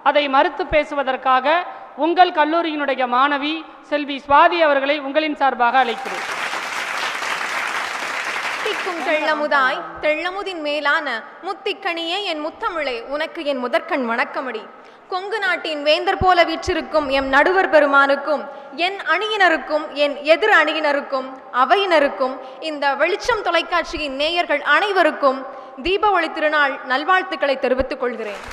அதை மறுத்து பேசுவதற்காக உங்கள் கல்லூரியினுடைய மாணவி செல்வி சுவாதி அவர்களை உங்களின் சார்பாக அழைக்கிறேன் திக்கும் தெள்ளமுதாய் தெள்ளமுதின் மேலான முத்திக்கனியே என் முத்தமிழே உனக்கு என் முதற்கண் வணக்கமடி கொங்கு நாட்டின் வேந்தர் போல வீற்றிருக்கும் எம் நடுவர் பெருமானுக்கும் என் அணியினருக்கும் என் எதிர் அணியினருக்கும் அவையினருக்கும் இந்த வெளிச்சம் தொலைக்காட்சியின் நேயர்கள் அனைவருக்கும் தீபாவளி திருநாள் நல்வாழ்த்துக்களை தெரிவித்துக் கொள்கிறேன்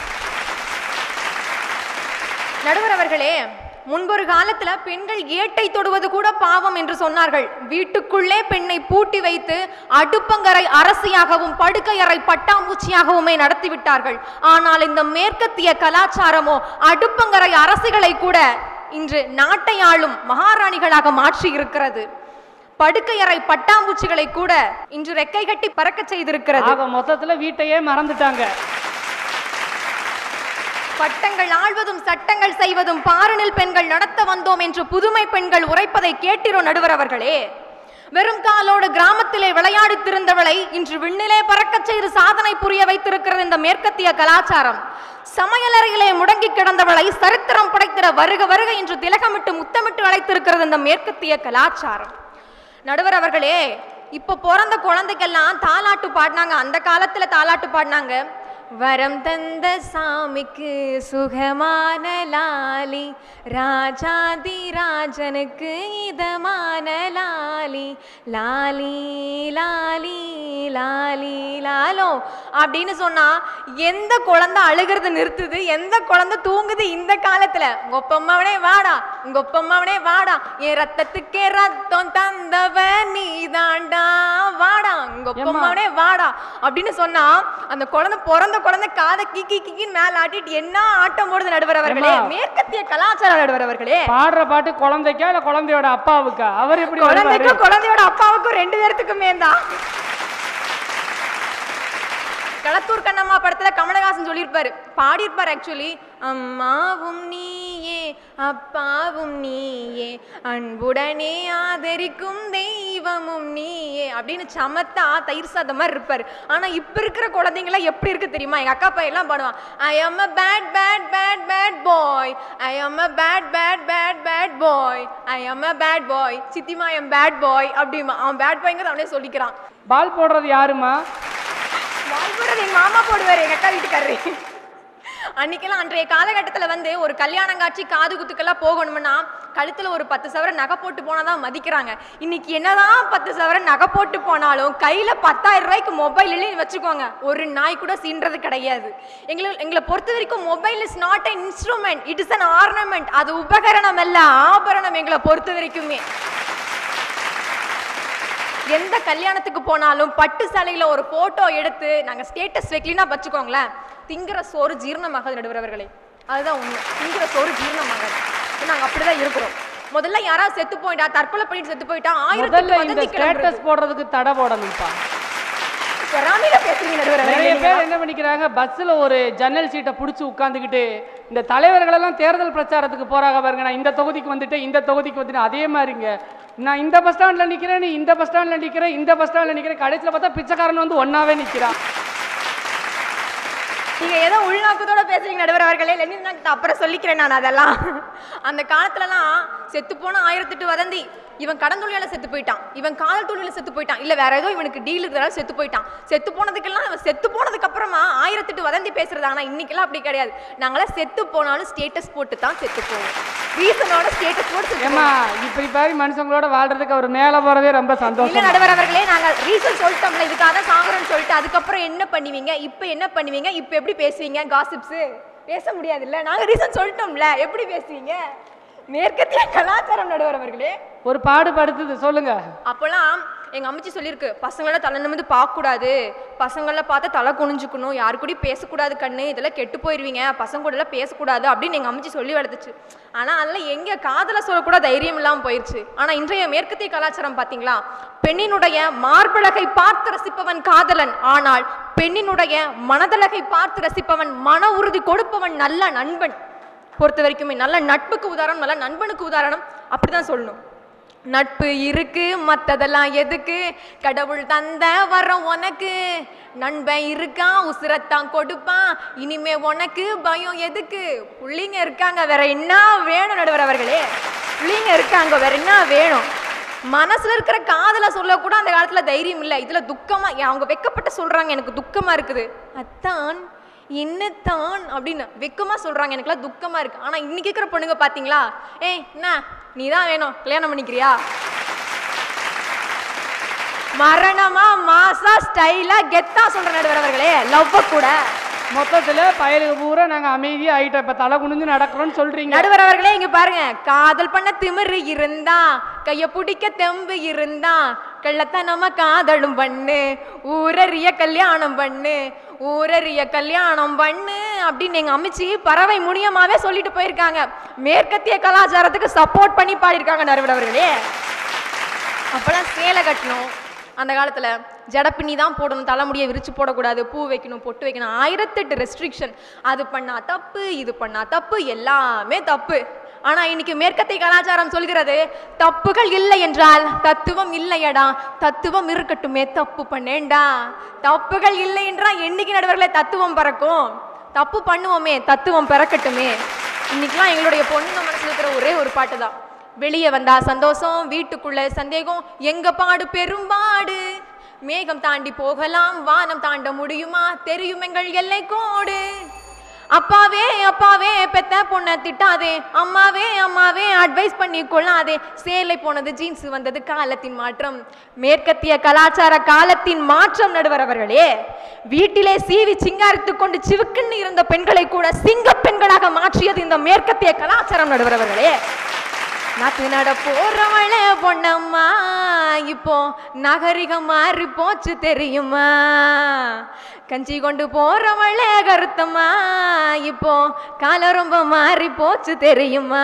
நடுவர் அவர்களே முன்பொரு காலத்துல பெண்கள் ஏட்டை தொடுவது கூட பாவம் என்று சொன்னார்கள் வீட்டுக்குள்ளே பெண்ணை பூட்டி வைத்து அடுப்பங்கரை அரசியாகவும் படுக்கையறை பட்டாம்பூச்சியாகவுமே நடத்திவிட்டார்கள் ஆனால் இந்த மேற்கத்திய கலாச்சாரமோ அடுப்பங்கரை அரசிகளை கூட இன்று நாட்டை ஆளும் மகாராணிகளாக மாற்றி இருக்கிறது படுக்கையறை பட்டாம்பூச்சிகளை கூட இன்று ரெக்கை கட்டி பறக்கச் செய்திருக்கிறது ஆக மொத்தத்துல வீட்டையே மறந்துட்டாங்க பட்டங்கள் ஆள்வதும் சட்டங்கள் செய்வதும் பாரணில் பெண்கள் நடத்த வந்தோம் என்று புதுமை பெண்கள் உரைப்பதை கேட்டிரோ நடுவர் அவர்களே வெறும் காலோடு கிராமத்திலே விளையாடித் திருந்தவளை இன்று விண்ணிலே பறக்கச் செய்து சாதனை புரிய வைத்திருக்கிறது இந்த மேற்கத்திய கலாச்சாரம் சமையலறையிலே முடங்கி கிடந்தவளை சரித்திரம் படைத்திட வருக வருக என்று திலகமிட்டு முத்தமிட்டு அழைத்திருக்கிறது இந்த மேற்கத்திய கலாச்சாரம் நடுவர் அவர்களே இப்ப பிறந்த குழந்தைக்கெல்லாம் தாலாட்டு பாடினாங்க அந்த காலத்துல தாலாட்டு பாடினாங்க வரம் தந்த சாமிக்கு சுகமான லாலி ராஜாதி ராஜனுக்கு இதமான லாலி லாலி லாலி லாலி லாலோ அப்படின்னு சொன்னா எந்த குழந்தை அழுகிறது நிறுத்துது எந்த குழந்தை தூங்குது இந்த காலத்துல உங்க ஒப்பம்மாவனே வாடா உங்க ஒப்பம்மாவனே வாடா என் ரத்தத்துக்கே ரத்தம் தந்தவன் நீதாண்டா வாடா உங்க ஒப்பம்மாவனே வாடா அப்படின்னு சொன்னா அந்த குழந்தை பிறந்த குழந்தை காதை கிக்கி கிக்கின்னு மேல ஆட்டிட்டு என்ன ஆட்டம் போடுது நடுவர் அவர்களே ஏம்மா? மேற்கத்திய கலாச்சார நடுவர் அவர்களே பாடுற பாட்டு குழந்தைக்கா இல்ல குழந்தையோட அப்பாவுக்கா அவர் எப்படி வருவாரு? குழந்தைக்கும் குழந்தையோட அப்பாவுக்கும் ரெண்டு பேர்த்துக்குமே தான் களத்தூர் கண்ணம்மா படத்துல கமலஹாசன் சொல்லியிருப்பாரு பாடியிருப்பார் ஆக்சுவலி அம்மாவும் நீயே அப்பாவும் நீயே அன்புடனே ஆதரிக்கும் தெய்வமும் நீயே அப்படின்னு சமத்தா தயிர் சாதம் மாதிரி இருப்பாரு ஆனா இப்ப இருக்கிற குழந்தைங்களாம் எப்படி இருக்கு தெரியுமா எங்க அக்கா பையன் எல்லாம் பாடுவான் I am a bad bad bad bad boy I am a bad bad bad bad boy I am a bad boy சித்திமா எம் பேட் பாய் அப்படிமா அவன் பேட் பாய்ங்கிறது அவனே சொல்லிக்கிறான் பால் போடுறது யாருமா வாய்ப்புறது எங்க மாமா போடுவாரு எங்க அக்கா வீட்டுக்காரரு அன்னைக்கெல்லாம் அன்றைய காலகட்டத்துல வந்து ஒரு கல்யாணம் காட்சி காது குத்துக்கெல்லாம் போகணும்னா கழுத்துல ஒரு பத்து சவரன் நகை போட்டு போனாதான் மதிக்கிறாங்க இன்னைக்கு என்னதான் பத்து சவரன் நகை போட்டு போனாலும் கையில பத்தாயிரம் ரூபாய்க்கு மொபைல் இல்லைன்னு வச்சுக்கோங்க ஒரு நாய் கூட சீன்றது கிடையாது எங்களை எங்களை பொறுத்த வரைக்கும் mobile is not an instrument it is an ornament அது உபகரணம் அல்ல ஆபரணம் எங்களை பொறுத்த வரைக்குமே எந்த கல்யாணத்துக்கு போனாலும் பட்டு சாலையில ஒரு போட்டோ எடுத்து நாங்க ஸ்டேட்டஸ் வைக்கலினா வச்சுக்கோங்களேன் திங்கிற சோறு ஜீரணமாகாது நடுவரவர்களே அதுதான் உண்மை திங்கிற சோறு ஜீரணமாகாது நாங்க அப்படிதான் இருக்கிறோம் முதல்ல யாராவது செத்து போயிட்டா தற்கொலை பண்ணிட்டு செத்து போயிட்டா முதல்ல ஆயிரத்தி இந்த ஸ்டேட்டஸ் போடுறதுக்கு தடை போடணும்ப்பா பொறாமையில பேசுறீங்க நிறைய நடுவரவர்களே பேர் என்ன பண்ணிக்கிறாங்க பஸ்ஸில் ஒரு ஜன்னல் சீட்டை பிடிச்சி உட்காந்துக்கிட்டு இந்த தலைவர்களெல்லாம் தேர்தல் பிரச்சாரத்துக்கு போறாங்க பாருங்க நான் இந்த தொகுதிக்கு வந்துட்டேன் இந்த தொகுதிக்கு வந்துட்டேன் அதே மாதிரிங்க நான் இந்த பஸ் ஸ்டாண்டில் நிற்கிறேன் நீ இந்த பஸ் ஸ்டாண்டில் நிற்கிறேன் இந்த பஸ் ஸ்டாண்டில் நிற்கிறேன் கடைசியில் பார்த்தா பிச்சைக்காரன் வந்து ஒன்னாவே நிற்கிறான் நீங்க ஏதோ உள்நோக்கத்தோட பேசுறீங்க நடுவர் அவர்களே லெனின் நான் அப்புறம் சொல்லிக்கிறேன் நான் அதெல்லாம் அந்த காலத்துலலாம் செத்து போன ஆயிரத்தெட்டு வதந்தி இவன் கடன் தொழிலால செத்து போயிட்டான் இவன் காதல் தொழில செத்து போயிட்டான் இல்ல வேற ஏதோ இவனுக்கு டீல் இருக்கிறதால செத்து போயிட்டான் செத்து போனதுக்கெல்லாம் இவன் செத்து போனதுக்கு அப்புறமா ஆயிரத்தெட்டு வதந்தி பேசுறது ஆனா இன்னைக்கெல்லாம் அப்படி கிடையாது நாங்களாம் செத்து போனாலும் ஸ்டேட்டஸ் போட்டு தான் செத்து போவோம் ரீசனோட ஸ்டேட்டஸ் போட்டு செத்து ஏமா இப்படி பாரு மனுஷங்களோட வாழ்றதுக்கு அவர் மேலே போறதே ரொம்ப இல்ல சந்தோஷம் நடுவர் அவர்களே நாங்க ரீசன் சொல்லிட்டோம்ல இதுக்காக தான் சாகுறோம்னு சொல்லிட்டு அதுக்கப்புறம் என்ன பண்ணுவீங்க இப்போ என்ன பண்ணுவீங்க இப்போ எப்படி பேசுவீங்க காசிப்ஸ் பேச முடியாது இல்ல நாங்க ரீசன் சொல்லிட்டோம்ல எப்படி பேசுவீங்க மேற்கத்திய கலாச்சாரம் நடுவர் அவர்களே ஒரு பாடுபடுத்துது சொல்லுங்க அப்போல்லாம் எங்க அம்மச்சி சொல்லியிருக்கு பசங்கள தலை நிமிந்து பார்க்கக்கூடாது பசங்கள பார்த்து தலை குனிஞ்சுக்கணும் யாரு கூடயும் பேசக்கூடாது கண்ணு இதெல்லாம் கெட்டு போயிருவீங்க பசங்க கூட எல்லாம் பேசக்கூடாது அப்படின்னு எங்க அம்மச்சி சொல்லி வளர்த்துச்சு ஆனா அதெல்லாம் எங்க காதல சொல்லக்கூட தைரியம் இல்லாம போயிருச்சு ஆனா இன்றைய மேற்கத்திய கலாச்சாரம் பாத்தீங்களா பெண்ணினுடைய மார்பழகை பார்த்து ரசிப்பவன் காதலன் ஆனால் பெண்ணினுடைய மனதழகை பார்த்து ரசிப்பவன் மன உறுதி கொடுப்பவன் நல்ல நண்பன் பொறுத்த வரைக்குமே நல்ல நட்புக்கு உதாரணம் நல்ல நண்பனுக்கு உதாரணம் அப்படிதான் சொல்லணும் நட்பு இருக்கு மத்ததெல்லாம் எதுக்கு கடவுள் தந்த வரம் உனக்கு நண்பன் இருக்கான் உசுரத்தான் கொடுப்பான் இனிமே உனக்கு பயம் எதுக்கு புள்ளிங்க இருக்காங்க வேற என்ன வேணும் நடுவர் அவர்களே புள்ளிங்க இருக்காங்க வேற என்ன வேணும் மனசுல இருக்கிற காதல சொல்ல கூட அந்த காலத்துல தைரியம் இல்லை இதுல துக்கமா ஏன் அவங்க வெக்கப்பட்டு சொல்றாங்க எனக்கு துக்கமா இருக்குது அத்தான் என்னத்தான் அப்படின்னு வெக்கமா சொல்றாங்க எனக்குலாம் துக்கமா இருக்கு ஆனா இன்னைக்கு இருக்கிற பொண்ணுங்க பாத்தீங்களா ஏய் என்ன நீ தான் வேணும் கல்யாணம் பண்ணிக்கிறியா மரணமா மாசா ஸ்டைலா கெத்தா சொல்ற நடுவர் அவர்களே லவ்வ கூட மொத்தத்துல பயலுக்கு பூரா நாங்க அமைதியா ஆயிட்டோம் இப்ப தலை குனிஞ்சு நடக்கிறோம்னு சொல்றீங்க நடுவர் அவர்களே இங்க பாருங்க காதல் பண்ண திமிரு இருந்தா கைய பிடிக்க தெம்பு இருந்தா கள்ளத்தனமா காதலும் பண்ணு ஊரறிய கல்யாணம் பண்ணு ஊரறிய கல்யாணம் பண்ணு அப்படின்னு எங்க அம்மிச்சி பறவை முனியமாவே சொல்லிட்டு போயிருக்காங்க மேற்கத்திய கலாச்சாரத்துக்கு சப்போர்ட் பண்ணி பாடியிருக்காங்க நடுவர் அவர்களே அப்பெல்லாம் சேலை கட்டணும் அந்த காலத்துல ஜடப்பின்னி தான் போடணும் தலைமுடியை விரிச்சு போடக்கூடாது பூ வைக்கணும் பொட்டு வைக்கணும் ஆயிரத்தெட்டு ரெஸ்ட்ரிக்ஷன் அது பண்ணா தப்பு இது பண்ணா தப்பு எல்லாமே தப்பு ஆனா இன்னைக்கு மேற்கத்திய கலாச்சாரம் சொல்கிறது தப்புகள் இல்லை என்றால் தத்துவம் இல்லையடா தத்துவம் இருக்கட்டுமே தப்பு பண்ணேன்டா தப்புகள் இல்லை என்றால் என்னைக்கு நடுவர்களே தத்துவம் பறக்கும் தப்பு பண்ணுவோமே தத்துவம் பிறக்கட்டுமே இன்னைக்கெல்லாம் எங்களுடைய பொண்ணுங்க மனசுல இருக்கிற ஒரே ஒரு பாட்டு தான் வெளியே வந்தா சந்தோஷம் வீட்டுக்குள்ள சந்தேகம் எங்க பாடு பெரும்பாடு மேகம் தாண்டி போகலாம் வானம் தாண்ட முடியுமா தெரியும் எங்கள் எல்லை கோடு அப்பாவே அப்பாவே பெத்த பொண்ணை திட்டாதே அம்மாவே அம்மாவே அட்வைஸ் பண்ணி கொள்ளாதே சேலை போனது ஜீன்ஸ் வந்தது காலத்தின் மாற்றம் மேற்கத்திய கலாச்சார காலத்தின் மாற்றம் நடுவர் அவர்களே வீட்டிலே சீவி சிங்காரித்துக் கொண்டு சிவுக்குன்னு இருந்த பெண்களை கூட சிங்க பெண்களாக மாற்றியது இந்த மேற்கத்திய கலாச்சாரம் நடுவர் அவர்களே நாத்து நட போறவள பொண்ணம்மா இப்போ நாகரிகம் மாறி போச்சு தெரியுமா கஞ்சி கொண்டு போறவள கருத்தம்மா இப்போ காலம் ரொம்ப மாறி போச்சு தெரியுமா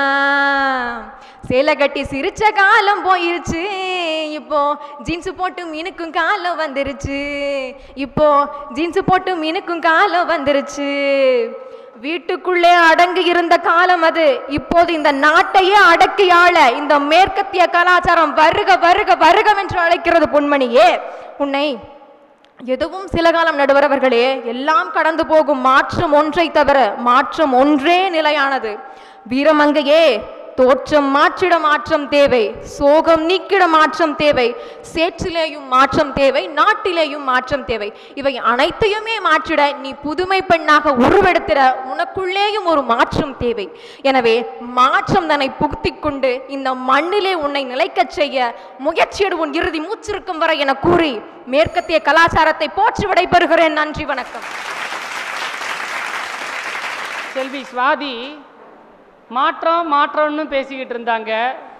சேலை கட்டி சிரிச்ச காலம் போயிருச்சு இப்போ ஜீன்ஸ் போட்டு மீனுக்கும் காலம் வந்துருச்சு இப்போ ஜீன்ஸ் போட்டு மீனுக்கும் காலம் வந்துருச்சு வீட்டுக்குள்ளே அடங்கி இருந்த காலம் அது இப்போது இந்த நாட்டையே அடக்கி ஆள இந்த மேற்கத்திய கலாச்சாரம் வருக வருக வருகவென்று அழைக்கிறது பொன்மணியே உன்னை எதுவும் சில காலம் நடுவரவர்களே எல்லாம் கடந்து போகும் மாற்றம் ஒன்றை தவிர மாற்றம் ஒன்றே நிலையானது வீரமங்கையே தோற்றம் மாற்றிட மாற்றம் தேவை சோகம் நீக்கிட மாற்றம் தேவை சேற்றிலேயும் மாற்றம் தேவை நாட்டிலேயும் மாற்றம் தேவை இவை அனைத்தையுமே மாற்றிட நீ புதுமை பெண்ணாக உருவெடுத்திட உனக்குள்ளேயும் ஒரு மாற்றம் தேவை எனவே மாற்றம் தன்னை புகுத்திக் கொண்டு இந்த மண்ணிலே உன்னை நிலைக்கச் செய்ய முயற்சியோடு உன் இறுதி மூச்சிருக்கும் வரை என கூறி மேற்கத்திய கலாச்சாரத்தை போற்றி விடைபெறுகிறேன் நன்றி வணக்கம் செல்வி சுவாதி மாற்றம் மாற்றம்னு பேசிக்கிட்டு இருந்தாங்க